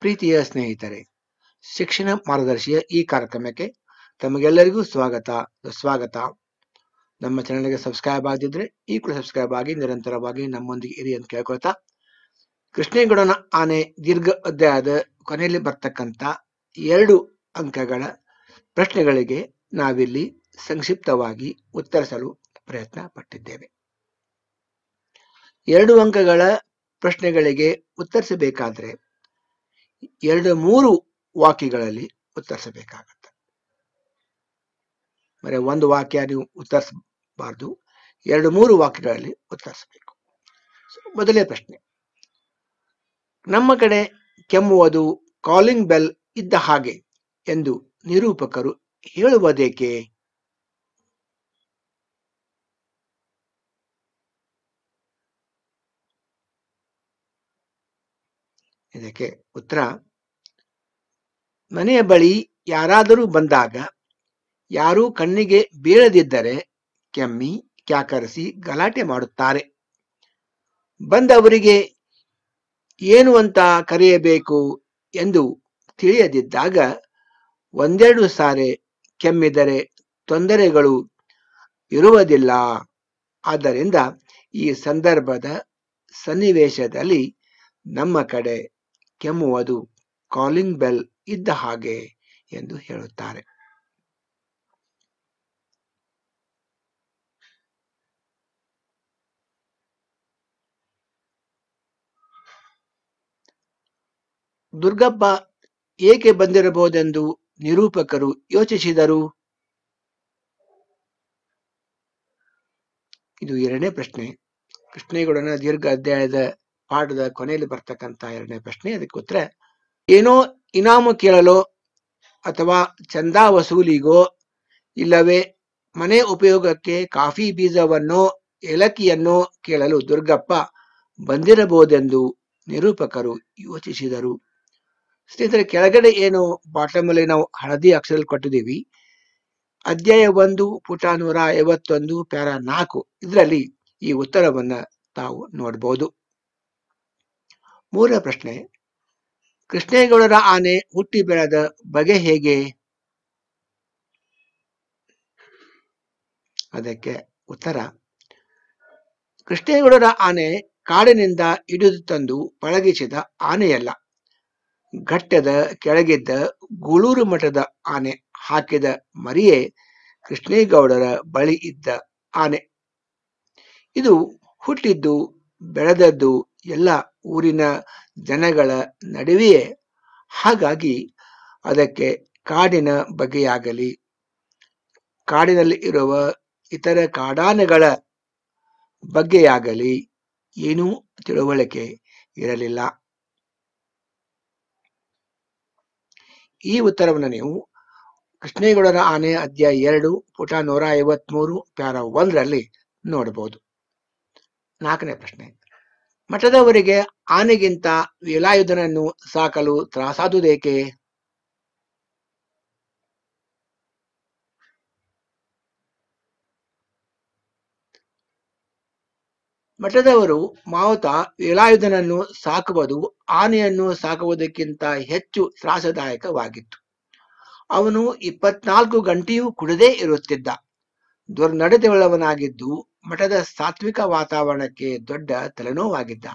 ಪ್ರೀತಿಯ ಸ್ನೇಹಿತರೆ ಶಿಕ್ಷಣ ಮಾರ್ಗದರ್ಶಿಯ ಈ ಕಾರ್ಯಕ್ರಮಕ್ಕೆ ತಮಗೆಲ್ಲರಿಗೂ ಸ್ವಾಗತ ಸ್ವಾಗತ ನಮ್ಮ ಚಾನೆಲ್ಗೆ ಸಬ್ಸ್ಕ್ರೈಬ್ ಆಗದಿದ್ರೆ ಈ ಕೂಡ ಸಬ್ಸ್ಕ್ರೈಬ್ ಆಗಿ ನಿರಂತರವಾಗಿ ನಮ್ಮೊಂದಿಗೆ ಇರಿ ಅಂತ ಕೇಳ್ಕೊಳ್ತಾ ಕೃಷ್ಣೇಗೌಡನ ಆನೆ ದೀರ್ಘ ಅಧ್ಯಾಯದ ಕೊನೆಯಲ್ಲಿ ಬರ್ತಕ್ಕಂಥ ಎರಡು ಅಂಕಗಳ ಪ್ರಶ್ನೆಗಳಿಗೆ ನಾವಿಲ್ಲಿ ಸಂಕ್ಷಿಪ್ತವಾಗಿ ಉತ್ತರಿಸಲು ಪ್ರಯತ್ನ ಪಟ್ಟಿದ್ದೇವೆ ಎರಡು ಅಂಕಗಳ ಪ್ರಶ್ನೆಗಳಿಗೆ ಉತ್ತರಿಸಬೇಕಾದ್ರೆ ಎರಡು ಮೂರು ವಾಕ್ಯಗಳಲ್ಲಿ ಉತ್ತರಿಸಬೇಕಾಗತ್ತೆ ಬರೀ ಒಂದು ವಾಕ್ಯ ನೀವು ಉತ್ತರಿಸಬಾರ್ದು ಎರಡು ಮೂರು ವಾಕ್ಯಗಳಲ್ಲಿ ಉತ್ತರಿಸಬೇಕು ಮೊದಲೇ ಪ್ರಶ್ನೆ ನಮ್ಮ ಕಡೆ ಕೆಮ್ಮುವುದು ಕಾಲಿಂಗ್ ಬೆಲ್ ಇದ್ದ ಹಾಗೆ ಎಂದು ನಿರೂಪಕರು ಹೇಳುವುದೇಕೆ ಇದಕ್ಕೆ ಉತ್ತರ ಮನೆಯ ಬಳಿ ಯಾರಾದರೂ ಬಂದಾಗ ಯಾರೂ ಕಣ್ಣಿಗೆ ಬೀಳದಿದ್ದರೆ ಕೆಮ್ಮಿ ಕ್ಯಾಕರಿಸಿ ಗಲಾಟೆ ಮಾಡುತ್ತಾರೆ ಬಂದವರಿಗೆ ಏನು ಅಂತ ಕರೆಯಬೇಕು ಎಂದು ತಿಳಿಯದಿದ್ದಾಗ ಒಂದೆರಡು ಸಾರೆ ಕೆಮ್ಮಿದರೆ ತೊಂದರೆಗಳು ಇರುವುದಿಲ್ಲ ಆದ್ದರಿಂದ ಈ ಸಂದರ್ಭದ ಸನ್ನಿವೇಶದಲ್ಲಿ ನಮ್ಮ ಕಡೆ ಕೆಮ್ಮುವುದು ಕಾಲಿಂಗ್ ಬೆಲ್ ಇದ್ದ ಹಾಗೆ ಎಂದು ಹೇಳುತ್ತಾರೆ ದುರ್ಗಪ್ಪ ಏಕೆ ಬಂದಿರಬಹುದೆಂದು ನಿರೂಪಕರು ಯೋಚಿಸಿದರು ಇದು ಎರಡನೇ ಪ್ರಶ್ನೆ ಕೃಷ್ಣೇಗೌಡನ ದೀರ್ಘ ಅಧ್ಯಾಯದ ಪಾಠದ ಕೊನೆಯಲ್ಲಿ ಬರ್ತಕ್ಕಂಥ ಎರಡನೇ ಪ್ರಶ್ನೆ ಅದಕ್ಕೆ ಉತ್ತರ ಏನೋ ಇನಾಮು ಕೇಳಲು ಅಥವಾ ಚಂದಾ ವಸೂಲಿಗೋ ಇಲ್ಲವೇ ಮನೆ ಉಪಯೋಗಕ್ಕೆ ಕಾಫಿ ಬೀಜವನ್ನೋ ಏಲಕ್ಕಿಯನ್ನೋ ಕೇಳಲು ದುರ್ಗಪ್ಪ ಬಂದಿರಬಹುದೆಂದು ನಿರೂಪಕರು ಯೋಚಿಸಿದರು ಸ್ನೇಹಿತರೆ ಕೆಳಗಡೆ ಏನು ಬಾಟಮ್ ಅಲ್ಲಿ ನಾವು ಹಳದಿ ಅಕ್ಷರ ಕೊಟ್ಟಿದ್ದೀವಿ ಅಧ್ಯಾಯ ಒಂದು ಪುಟ ನೂರ ಐವತ್ತೊಂದು ಪ್ಯಾರ ನಾಲ್ಕು ಇದರಲ್ಲಿ ಈ ಉತ್ತರವನ್ನ ತಾವು ನೋಡಬಹುದು ಮೂರನೇ ಪ್ರಶ್ನೆ ಕೃಷ್ಣೇಗೌಡರ ಆನೆ ಹುಟ್ಟಿ ಬೆಳೆದ ಬಗೆ ಹೇಗೆ ಅದಕ್ಕೆ ಉತ್ತರ ಕೃಷ್ಣೇಗೌಡರ ಆನೆ ಕಾಡಿನಿಂದ ಹಿಡಿದು ತಂದು ಪಳಗಿಸಿದ ಆನೆಯಲ್ಲ ಘಟ್ಟದ ಕೆಳಗಿದ್ದ ಗೂಳೂರು ಮಠದ ಆನೆ ಹಾಕಿದ ಮರಿಯೇ ಕೃಷ್ಣೇಗೌಡರ ಬಳಿ ಇದ್ದ ಆನೆ ಇದು ಹುಟ್ಟಿದ್ದು ಬೆಳೆದದ್ದು ಎಲ್ಲ ಊರಿನ ಜನಗಳ ನಡುವೆಯೇ ಹಾಗಾಗಿ ಅದಕ್ಕೆ ಕಾಡಿನ ಬಗೆಯಾಗಲಿ ಕಾಡಿನಲ್ಲಿ ಇರುವ ಇತರ ಕಾಡಾನೆಗಳ ಬಗ್ಗೆಯಾಗಲಿ ಏನೂ ತಿಳುವಳಿಕೆ ಇರಲಿಲ್ಲ ಈ ಉತ್ತರವನ್ನು ನೀವು ಕೃಷ್ಣೇಗೌಡರ ಆನೆ ಅಧ್ಯಾಯ ಎರಡು ಪುಟ ನೂರ ಐವತ್ಮೂರು ಪ್ಯಾರ ಒಂದರಲ್ಲಿ ನೋಡಬಹುದು ನಾಲ್ಕನೇ ಪ್ರಶ್ನೆ ಮಠದವರಿಗೆ ಆನೆಗಿಂತ ವೇಲಾಯುಧನನ್ನು ಸಾಕಲು ತ್ರಾಸಾದುದೇಕೆ ಮಠದವರು ಮಾವುತ ವೇಲಾಯುಧನನ್ನು ಸಾಕುವುದು ಆನೆಯನ್ನು ಸಾಕುವುದಕ್ಕಿಂತ ಹೆಚ್ಚು ತ್ರಾಸದಾಯಕವಾಗಿತ್ತು ಅವನು ಇಪ್ಪತ್ನಾಲ್ಕು ಗಂಟೆಯೂ ಕುಡದೇ ಇರುತ್ತಿದ್ದ ದುರ್ನಡತೆಯುಳ್ಳವನಾಗಿದ್ದು ಮಠದ ಸಾತ್ವಿಕ ವಾತಾವರಣಕ್ಕೆ ದೊಡ್ಡ ತಲೆನೋವಾಗಿದ್ದ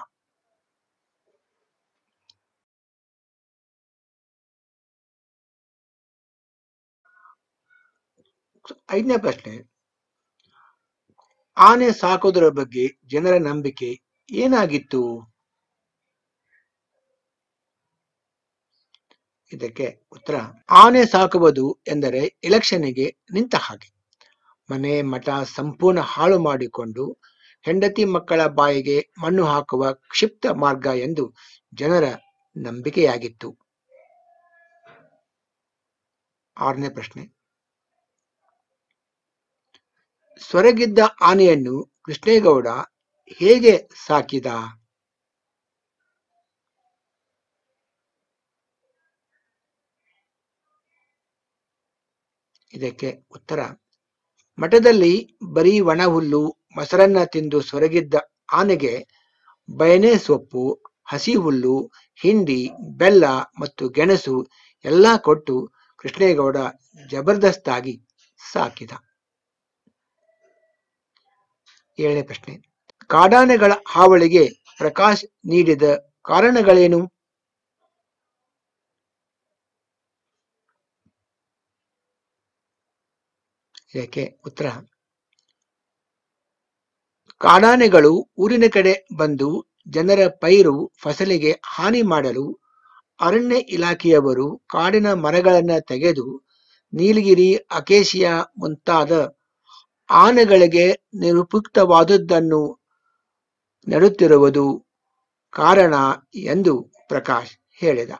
ಐದನೇ ಪ್ರಶ್ನೆ ಆನೆ ಸಾಕೋದರ ಬಗ್ಗೆ ಜನರ ನಂಬಿಕೆ ಏನಾಗಿತ್ತು ಇದಕ್ಕೆ ಉತ್ತರ ಆನೆ ಸಾಕುವುದು ಎಂದರೆ ಎಲೆಕ್ಷನ್ನಿಗೆ ನಿಂತ ಹಾಗೆ ಮನೆ ಮಠ ಸಂಪೂರ್ಣ ಹಾಳು ಮಾಡಿಕೊಂಡು ಹೆಂಡತಿ ಮಕ್ಕಳ ಬಾಯಿಗೆ ಮಣ್ಣು ಹಾಕುವ ಕ್ಷಿಪ್ತ ಮಾರ್ಗ ಎಂದು ಜನರ ನಂಬಿಕೆಯಾಗಿತ್ತು ಆರನೇ ಪ್ರಶ್ನೆ ಸೊರಗಿದ್ದ ಆನೆಯನ್ನು ಕೃಷ್ಣೇಗೌಡ ಹೇಗೆ ಸಾಕಿದ ಇದಕ್ಕೆ ಉತ್ತರ ಮಠದಲ್ಲಿ ಬರೀ ಒಣ ಹುಲ್ಲು ಮೊಸರನ್ನ ತಿಂದು ಸೊರಗಿದ್ದ ಆನೆಗೆ ಬಯನೆ ಸೊಪ್ಪು ಹಸಿ ಹುಲ್ಲು ಹಿಂಡಿ ಬೆಲ್ಲ ಮತ್ತು ಗೆಣಸು ಎಲ್ಲ ಕೊಟ್ಟು ಕೃಷ್ಣೇಗೌಡ ಜಬರ್ದಸ್ತಾಗಿ ಸಾಕಿದ ಏಳನೇ ಪ್ರಶ್ನೆ ಕಾಡಾನೆಗಳ ಹಾವಳಿಗೆ ಪ್ರಕಾಶ್ ನೀಡಿದ ಕಾರಣಗಳೇನು ಇದಕ್ಕೆ ಉತ್ತರ ಕಾಡಾನೆಗಳು ಊರಿನ ಕಡೆ ಬಂದು ಜನರ ಪೈರು ಫಸಲಿಗೆ ಹಾನಿ ಮಾಡಲು ಅರಣ್ಯ ಇಲಾಖೆಯವರು ಕಾಡಿನ ಮರಗಳನ್ನ ತೆಗೆದು ನೀಲಗಿರಿ ಅಕೇಶಿಯಾ ಮುಂತಾದ ಆನೆಗಳಿಗೆ ನಿರುಪಯುಕ್ತವಾದದ್ದನ್ನು ನೆಡುತ್ತಿರುವುದು ಕಾರಣ ಎಂದು ಪ್ರಕಾಶ್ ಹೇಳಿದ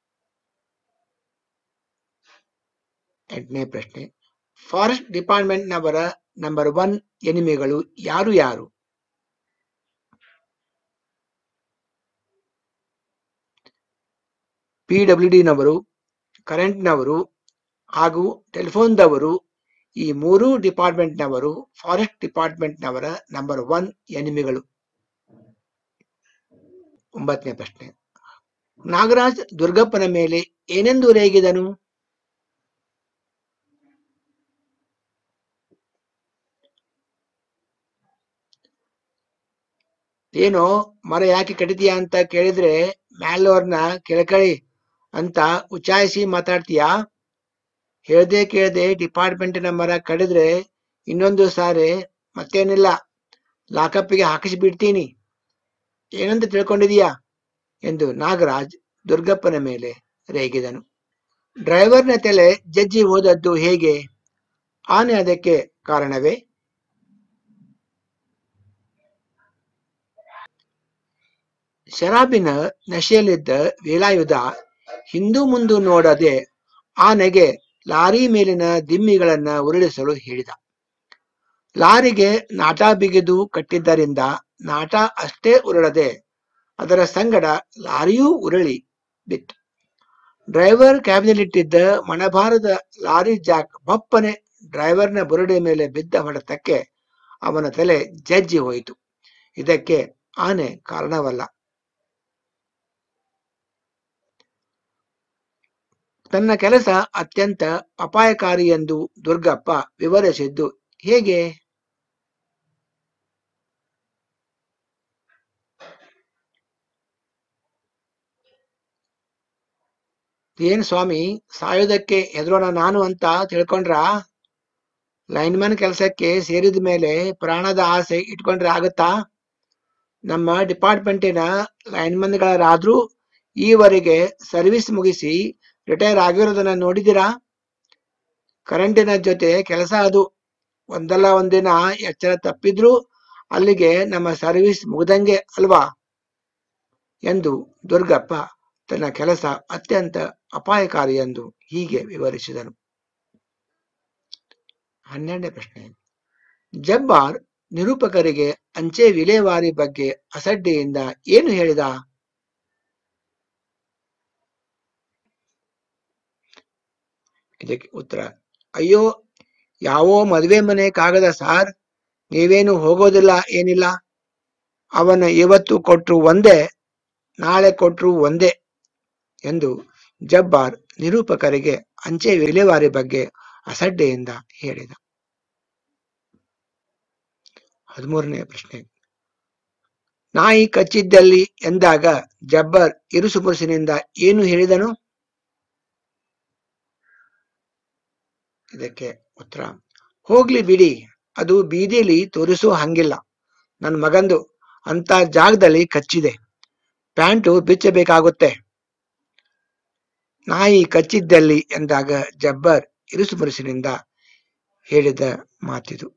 ಎಂಟನೇ ಪ್ರಶ್ನೆ ಫಾರೆಸ್ಟ್ ಡಿಪಾರ್ಟ್ಮೆಂಟ್ನವರ ನಂಬರ್ ಒನ್ ಎನಿಮಿಗಳು ಯಾರು ಯಾರು ಪಿ ಡಬ್ಲ್ಯೂ ಡಿನವರು ಕರೆಂಟ್ನವರು ಹಾಗೂ ಟೆಲಿಫೋನ್ದವರು ಈ ಮೂರೂ ಡಿಪಾರ್ಟ್ಮೆಂಟ್ನವರು ಫಾರೆಸ್ಟ್ ಡಿಪಾರ್ಟ್ಮೆಂಟ್ನವರ ನಂಬರ್ ಒನ್ ಎನಿಮಿಗಳು ಒಂಬತ್ತನೇ ಪ್ರಶ್ನೆ ನಾಗರಾಜ್ ದುರ್ಗಪ್ಪನ ಮೇಲೆ ಏನೆಂದು ರೇಗಿದನು ಏನೋ ಮರ ಯಾಕೆ ಕಡಿತೀಯ ಅಂತ ಕೇಳಿದ್ರೆ ಮ್ಯಾಲೋರ್ನ ಕೆಳಕಳಿ ಅಂತ ಉಚಾಯಿಸಿ ಮಾತಾಡ್ತೀಯಾ ಹೇಳ್ದೆ ಕೇಳ್ದೆ ಡಿಪಾರ್ಟ್ಮೆಂಟಿನ ಮರ ಕಡಿದ್ರೆ ಇನ್ನೊಂದು ಸಾರಿ ಮತ್ತೇನಿಲ್ಲ ಲಾಕಪ್ಪಿಗೆ ಹಾಕಿಸಿ ಬಿಡ್ತೀನಿ ಏನಂತ ತಿಳ್ಕೊಂಡಿದೀಯಾ ಎಂದು ನಾಗರಾಜ್ ದುರ್ಗಪ್ಪನ ಮೇಲೆ ರೇಗಿದನು ಡ್ರೈವರ್ನ ತಲೆ ಜಜ್ಜಿ ಹೋದದ್ದು ಹೇಗೆ ಆನೆ ಅದಕ್ಕೆ ಕಾರಣವೇ ಶರಾಬಿನ ನಶೆಯಲ್ಲಿದ್ದ ವೇಲಾಯುಧ ಹಿಂದು ಮುಂದು ನೋಡದೆ ಆನೆಗೆ ಲಾರಿ ಮೇಲಿನ ದಿಮ್ಮಿಗಳನ್ನ ಉರುಳಿಸಲು ಹೇಳಿದ ಲಾರಿಗೆ ನಾಟ ಬಿಗಿದು ಕಟ್ಟಿದ್ದರಿಂದ ನಾಟ ಅಷ್ಟೇ ಉರುಳದೆ ಅದರ ಸಂಗಡ ಲಾರಿಯೂ ಉರುಳಿ ಬಿತ್ತು ಡ್ರೈವರ್ ಕ್ಯಾಬಿನಲ್ಲಿಟ್ಟಿದ್ದ ಮಣಭಾರದ ಲಾರಿ ಜಾಕ್ ಬಪ್ಪನೆ ಡ್ರೈವರ್ನ ಬುರುಡೆ ಮೇಲೆ ಬಿದ್ದ ಹೊಡೆತಕ್ಕೆ ಅವನ ತಲೆ ಜಜ್ಜಿ ಹೋಯಿತು ಇದಕ್ಕೆ ಆನೆ ಕಾರಣವಲ್ಲ ತನ್ನ ಕೆಲಸ ಅತ್ಯಂತ ಅಪಾಯಕಾರಿ ಎಂದು ದುರ್ಗಪ್ಪ ವಿವರಿಸಿದ್ದು ಹೇಗೆ ಏನ್ ಸ್ವಾಮಿ ಸಾಯೋದಕ್ಕೆ ಹೆದರೋಣ ನಾನು ಅಂತ ತಿಳ್ಕೊಂಡ್ರ ಲೈನ್ಮನ್ ಕೆಲಸಕ್ಕೆ ಸೇರಿದ ಮೇಲೆ ಪ್ರಾಣದ ಆಸೆ ಇಟ್ಕೊಂಡ್ರೆ ಆಗುತ್ತಾ ನಮ್ಮ ಡಿಪಾರ್ಟ್ಮೆಂಟಿನ ಲೈನ್ಮನ್ಗಳಾದ್ರೂ ಈವರೆಗೆ ಸರ್ವಿಸ್ ಮುಗಿಸಿ ರಿಟೈರ್ ಆಗಿರೋದನ್ನ ನೋಡಿದಿರಾ ಕರೆಂಟಿನ ಜೊತೆ ಕೆಲಸ ಅದು ಒಂದಲ್ಲ ಒಂದಿನ ಎಚ್ಚರ ತಪ್ಪಿದ್ರೂ ಅಲ್ಲಿಗೆ ನಮ್ಮ ಸರ್ವಿಸ್ ಮುಗ್ದಂಗೆ ಅಲ್ವಾ ಎಂದು ದುರ್ಗಪ್ಪ ತನ್ನ ಕೆಲಸ ಅತ್ಯಂತ ಅಪಾಯಕಾರಿ ಎಂದು ಹೀಗೆ ವಿವರಿಸಿದನು ಹನ್ನೆರಡನೇ ಪ್ರಶ್ನೆ ಜಬ್ಬಾರ್ ನಿರೂಪಕರಿಗೆ ಅಂಚೆ ವಿಲೇವಾರಿ ಬಗ್ಗೆ ಅಸಡ್ಡೆಯಿಂದ ಏನು ಹೇಳಿದ ಇದಕ್ಕೆ ಉತ್ತರ ಅಯ್ಯೋ ಯಾವೋ ಮದುವೆ ಮನೆ ಕಾಗದ ಸಾರ್ ನೀವೇನು ಹೋಗೋದಿಲ್ಲ ಏನಿಲ್ಲ ಅವನ ಇವತ್ತು ಕೊಟ್ರು ಒಂದೇ ನಾಳೆ ಕೊಟ್ರು ಒಂದೇ ಎಂದು ಜಬ್ಬಾರ್ ನಿರೂಪಕರಿಗೆ ಅಂಚೆ ವಿಲೇವಾರಿ ಬಗ್ಗೆ ಅಸಡ್ಡೆಯಿಂದ ಹೇಳಿದ ಹದಿಮೂರನೇ ಪ್ರಶ್ನೆ ನಾಯಿ ಕಚ್ಚಿದ್ದಲ್ಲಿ ಎಂದಾಗ ಜಬ್ಬರ್ ಇರುಸು ಮುರುಸಿನಿಂದ ಏನು ಹೇಳಿದನು ಇದಕ್ಕೆ ಉತ್ತರ ಹೋಗ್ಲಿ ಬಿಡಿ ಅದು ಬೀದಿಲಿ ತೋರಿಸೋ ಹಂಗಿಲ್ಲ ನನ್ನ ಮಗಂದು ಅಂತ ಜಾಗದಲ್ಲಿ ಕಚ್ಚಿದೆ ಪ್ಯಾಂಟು ಬಿಚ್ಚಬೇಕಾಗುತ್ತೆ ನಾಯಿ ಕಚ್ಚಿದ್ದಲ್ಲಿ ಎಂದಾಗ ಜಬ್ಬರ್ ಇರುಸು ಮುರುಸಿನಿಂದ ಹೇಳಿದ ಮಾತಿದು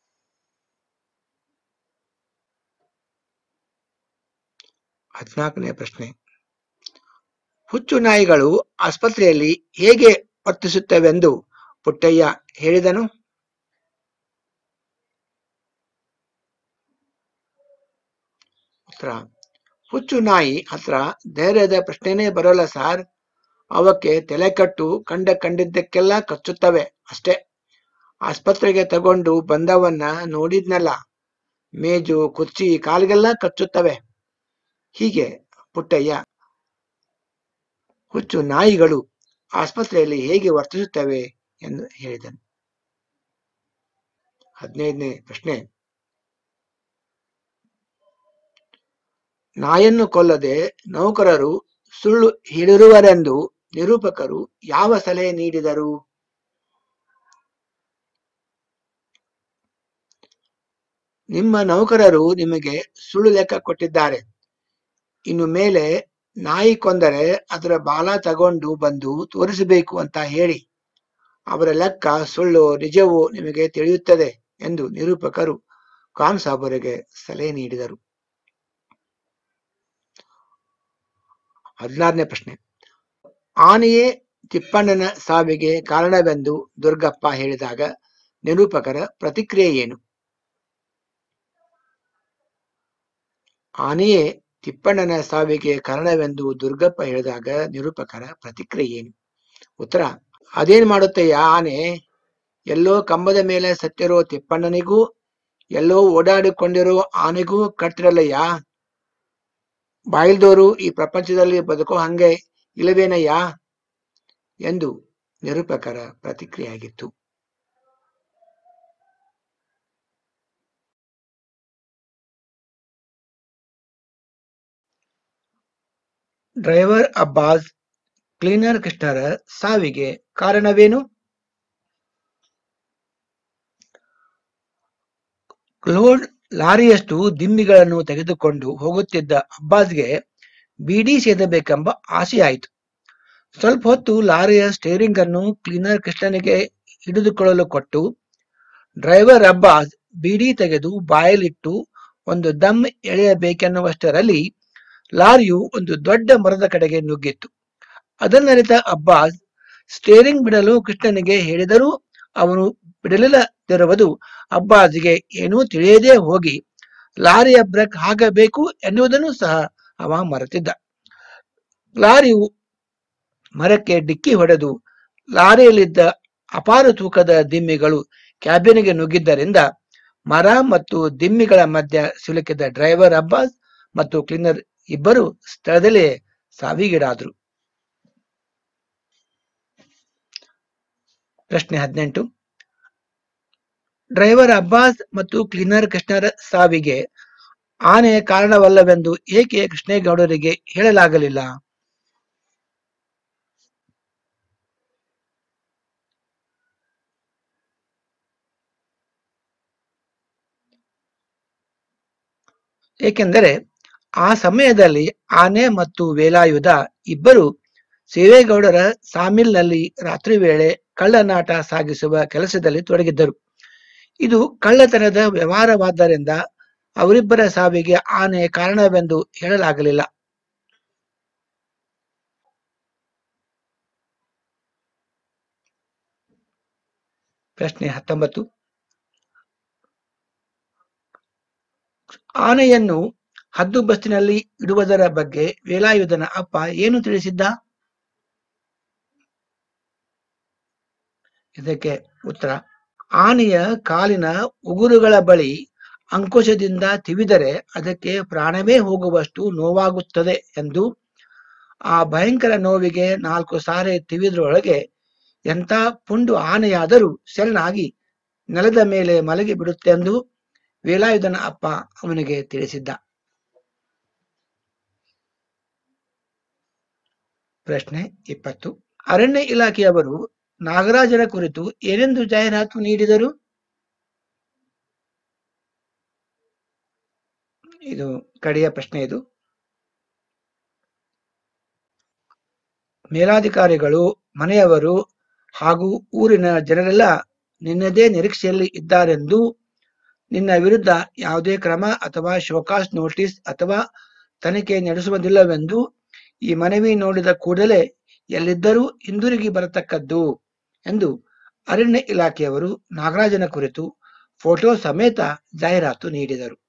ಹದಿನಾಲ್ಕನೇ ಪ್ರಶ್ನೆ ಹುಚ್ಚು ನಾಯಿಗಳು ಆಸ್ಪತ್ರೆಯಲ್ಲಿ ಹೇಗೆ ವರ್ತಿಸುತ್ತವೆಂದು ಪುಟ್ಟಯ್ಯ ಹೇಳಿದನು ಉತ್ತರ ಹುಚ್ಚು ನಾಯಿ ಹತ್ರ ಧೈರ್ಯದ ಪ್ರಶ್ನೆನೇ ಬರೋಲ್ಲ ಸಾರ್ ಅವಕ್ಕೆ ತಲೆಕಟ್ಟು ಕಂಡ ಕಂಡಿದ್ದಕ್ಕೆಲ್ಲ ಕಚ್ಚುತ್ತವೆ ಅಷ್ಟೇ ಆಸ್ಪತ್ರೆಗೆ ತಗೊಂಡು ಬಂದವನ್ನ ನೋಡಿದ್ನಲ್ಲ ಮೇಜು ಕುರ್ಚಿ ಕಾಲಿಗೆಲ್ಲ ಕಚ್ಚುತ್ತವೆ ಹೀಗೆ ಪುಟ್ಟಯ್ಯ ಹುಚ್ಚು ನಾಯಿಗಳು ಆಸ್ಪತ್ರೆಯಲ್ಲಿ ಹೇಗೆ ವರ್ತಿಸುತ್ತವೆ ಎಂದು ಹೇಳಿದನು ಹದಿನೈದನೇ ಪ್ರಶ್ನೆ ನಾಯನ್ನು ಕೊಲ್ಲದೆ ನೌಕರರು ಸುಳ್ಳು ಹೇಳಿರುವರೆಂದು ನಿರೂಪಕರು ಯಾವ ಸಲಹೆ ನೀಡಿದರು ನಿಮ್ಮ ನೌಕರರು ನಿಮಗೆ ಸುಳ್ಳು ಲೆಕ್ಕ ಕೊಟ್ಟಿದ್ದಾರೆ ಇನ್ನು ಮೇಲೆ ನಾಯಿ ಕೊಂದರೆ ಅದರ ಬಾಲ ತಗೊಂಡು ಬಂದು ತೋರಿಸಬೇಕು ಅಂತ ಹೇಳಿ ಅವರ ಲೆಕ್ಕ ಸುಳ್ಳು ನಿಜವೋ ನಿಮಗೆ ತಿಳಿಯುತ್ತದೆ ಎಂದು ನಿರೂಪಕರು ಖಾನ್ ಸಾಬರಿಗೆ ಸಲಹೆ ನೀಡಿದರು ಹದಿನಾರನೇ ಪ್ರಶ್ನೆ ಆನೆಯೇ ತಿಪ್ಪಣ್ಣನ ಸಾವಿಗೆ ಕಾರಣವೆಂದು ದುರ್ಗಪ್ಪ ಹೇಳಿದಾಗ ನಿರೂಪಕರ ಪ್ರತಿಕ್ರಿಯೆ ಏನು ಆನೆಯೇ ತಿಪ್ಪಣ್ಣನ ಸಾವಿಗೆ ಕಾರಣವೆಂದು ದುರ್ಗಪ್ಪ ಹೇಳಿದಾಗ ನಿರೂಪಕರ ಪ್ರತಿಕ್ರಿಯೆ ಏನು ಉತ್ತರ ಅದೇನ್ ಮಾಡುತ್ತೆಯ ಆನೆ ಎಲ್ಲೋ ಕಂಬದ ಮೇಲೆ ಸತ್ತಿರೋ ತಿಪ್ಪಣ್ಣನಿಗೂ ಎಲ್ಲೋ ಓಡಾಡಿಕೊಂಡಿರೋ ಆನೆಗೂ ಕಟ್ಟಿರಲ್ಲಯ್ಯ ಬಾಯಿಲ್ದೋರು ಈ ಪ್ರಪಂಚದಲ್ಲಿ ಬದುಕೋ ಹಂಗೆ ಇಲ್ಲವೇನಯ್ಯ ಎಂದು ನಿರೂಪಕರ ಪ್ರತಿಕ್ರಿಯೆಯಾಗಿತ್ತು ಡ್ರೈವರ್ ಅಬ್ಬಾಸ್ ಕ್ಲೀನರ್ ಕೃಷ್ಣರ ಸಾವಿಗೆ ಕಾರಣವೇನು ಲೋಡ್ ಲಾರಿಯಷ್ಟು ದಿಮ್ಮಿಗಳನ್ನು ತೆಗೆದುಕೊಂಡು ಹೋಗುತ್ತಿದ್ದ ಅಬ್ಬಾಸ್ಗೆ ಬೀಡಿ ಸೇದಬೇಕೆಂಬ ಆಸೆಯಾಯಿತು ಸ್ವಲ್ಪ ಹೊತ್ತು ಲಾರಿಯ ಸ್ಟೇರಿಂಗ್ ಅನ್ನು ಕ್ಲೀನರ್ ಕೃಷ್ಣನಿಗೆ ಹಿಡಿದುಕೊಳ್ಳಲು ಕೊಟ್ಟು ಡ್ರೈವರ್ ಅಬ್ಬಾಸ್ ಬೀಡಿ ತೆಗೆದು ಬಾಯಲಿಟ್ಟು ಒಂದು ದಮ್ ಎಳೆಯಬೇಕೆನ್ನುವಷ್ಟರಲ್ಲಿ ಲಾರಿಯು ಒಂದು ದೊಡ್ಡ ಮರದ ಕಡೆಗೆ ನುಗ್ಗಿತ್ತು ಅದನ್ನರಿತ ಅಬ್ಬಾಸ್ ಸ್ಟೇರಿಂಗ್ ಬಿಡಲು ಕೃಷ್ಣನಿಗೆ ಹೇಳಿದರೂ ಅವನು ಬಿಡಲಿಲ್ಲದಿರುವುದು ಅಬ್ಬಾಸ್ಗೆ ಏನೂ ತಿಳಿಯದೇ ಹೋಗಿ ಲಾರಿಯ ಬ್ರೇಕ್ ಹಾಕಬೇಕು ಎನ್ನುವುದನ್ನು ಸಹ ಅವ ಮರೆತಿದ್ದ ಲಾರಿಯು ಮರಕ್ಕೆ ಡಿಕ್ಕಿ ಹೊಡೆದು ಲಾರಿಯಲ್ಲಿದ್ದ ಅಪಾರ ತೂಕದ ದಿಮ್ಮಿಗಳು ಕ್ಯಾಬಿನ್ಗೆ ನುಗ್ಗಿದ್ದರಿಂದ ಮರ ಮತ್ತು ದಿಮ್ಮಿಗಳ ಮಧ್ಯ ಸಿಲುಕಿದ ಡ್ರೈವರ್ ಅಬ್ಬಾಸ್ ಮತ್ತು ಕ್ಲೀನರ್ ಇಬ್ಬರು ಸ್ಥಳದಲ್ಲೇ ಸಾವಿಗೀಡಾದರು ಪ್ರಶ್ನೆ ಹದಿನೆಂಟು ಡ್ರೈವರ್ ಅಬ್ಬಾಸ್ ಮತ್ತು ಕ್ಲೀನರ್ ಕೃಷ್ಣರ ಸಾವಿಗೆ ಆನೆ ಕಾರಣವಲ್ಲವೆಂದು ಏಕೆ ಕೃಷ್ಣೇಗೌಡರಿಗೆ ಹೇಳಲಾಗಲಿಲ್ಲ ಏಕೆಂದರೆ ಆ ಸಮಯದಲ್ಲಿ ಆನೆ ಮತ್ತು ವೇಲಾಯುಧ ಇಬ್ಬರು ಸೇವೇಗೌಡರ ಸಾಮಿಲ್ನಲ್ಲಿ ರಾತ್ರಿ ವೇಳೆ ಕಳ್ಳನಾಟ ಸಾಗಿಸುವ ಕೆಲಸದಲ್ಲಿ ತೊಡಗಿದ್ದರು ಇದು ಕಳ್ಳತನದ ವ್ಯವಹಾರವಾದ್ದರಿಂದ ಅವರಿಬ್ಬರ ಸಾವಿಗೆ ಆನೆ ಕಾರಣವೆಂದು ಹೇಳಲಾಗಲಿಲ್ಲ ಪ್ರಶ್ನೆ ಹತ್ತೊಂಬತ್ತು ಆನೆಯನ್ನು ಹದ್ದು ಬಸ್ತಿನಲ್ಲಿ ಇಡುವುದರ ಬಗ್ಗೆ ವೇಲಾಯುಧನ ಅಪ್ಪ ಏನು ತಿಳಿಸಿದ್ದ ಇದಕ್ಕೆ ಉತ್ತರ ಆನೆಯ ಕಾಲಿನ ಉಗುರುಗಳ ಬಳಿ ಅಂಕುಶದಿಂದ ತಿವಿದರೆ ಅದಕ್ಕೆ ಪ್ರಾಣವೇ ಹೋಗುವಷ್ಟು ನೋವಾಗುತ್ತದೆ ಎಂದು ಆ ಭಯಂಕರ ನೋವಿಗೆ ನಾಲ್ಕು ಸಾರಿ ತಿವಿದ್ರೊಳಗೆ ಎಂಥ ಪುಂಡು ಆನೆಯಾದರೂ ಶರಣಾಗಿ ನೆಲದ ಮೇಲೆ ಮಲಗಿ ಬಿಡುತ್ತೆಂದು ವೇಲಾಯುಧನ ಅಪ್ಪ ಅವನಿಗೆ ತಿಳಿಸಿದ್ದ ಪ್ರಶ್ನೆ ಇಪ್ಪತ್ತು ಅರಣ್ಯ ಇಲಾಖೆಯವರು ನಾಗರಾಜರ ಕುರಿತು ಏನೆಂದು ಜಾಹೀರಾತು ನೀಡಿದರು ಇದು ಕಡೆಯ ಪ್ರಶ್ನೆ ಇದು ಮೇಲಾಧಿಕಾರಿಗಳು ಮನೆಯವರು ಹಾಗೂ ಊರಿನ ಜನರೆಲ್ಲ ನಿನ್ನದೇ ನಿರೀಕ್ಷೆಯಲ್ಲಿ ಇದ್ದಾರೆಂದು ನಿನ್ನ ವಿರುದ್ಧ ಯಾವುದೇ ಕ್ರಮ ಅಥವಾ ಶೋಕಾಸ್ ನೋಟಿಸ್ ಅಥವಾ ತನಿಖೆ ನಡೆಸುವುದಿಲ್ಲವೆಂದು ಈ ಮನವಿ ನೋಡಿದ ಕೂಡಲೇ ಎಲ್ಲಿದ್ದರೂ ಹಿಂದಿರುಗಿ ಬರತಕ್ಕದ್ದು ಎಂದು ಅರಣ್ಯ ಇಲಾಖೆಯವರು ನಾಗರಾಜನ ಕುರಿತು ಫೋಟೋ ಸಮೇತ ಜಾಹೀರಾತು ನೀಡಿದರು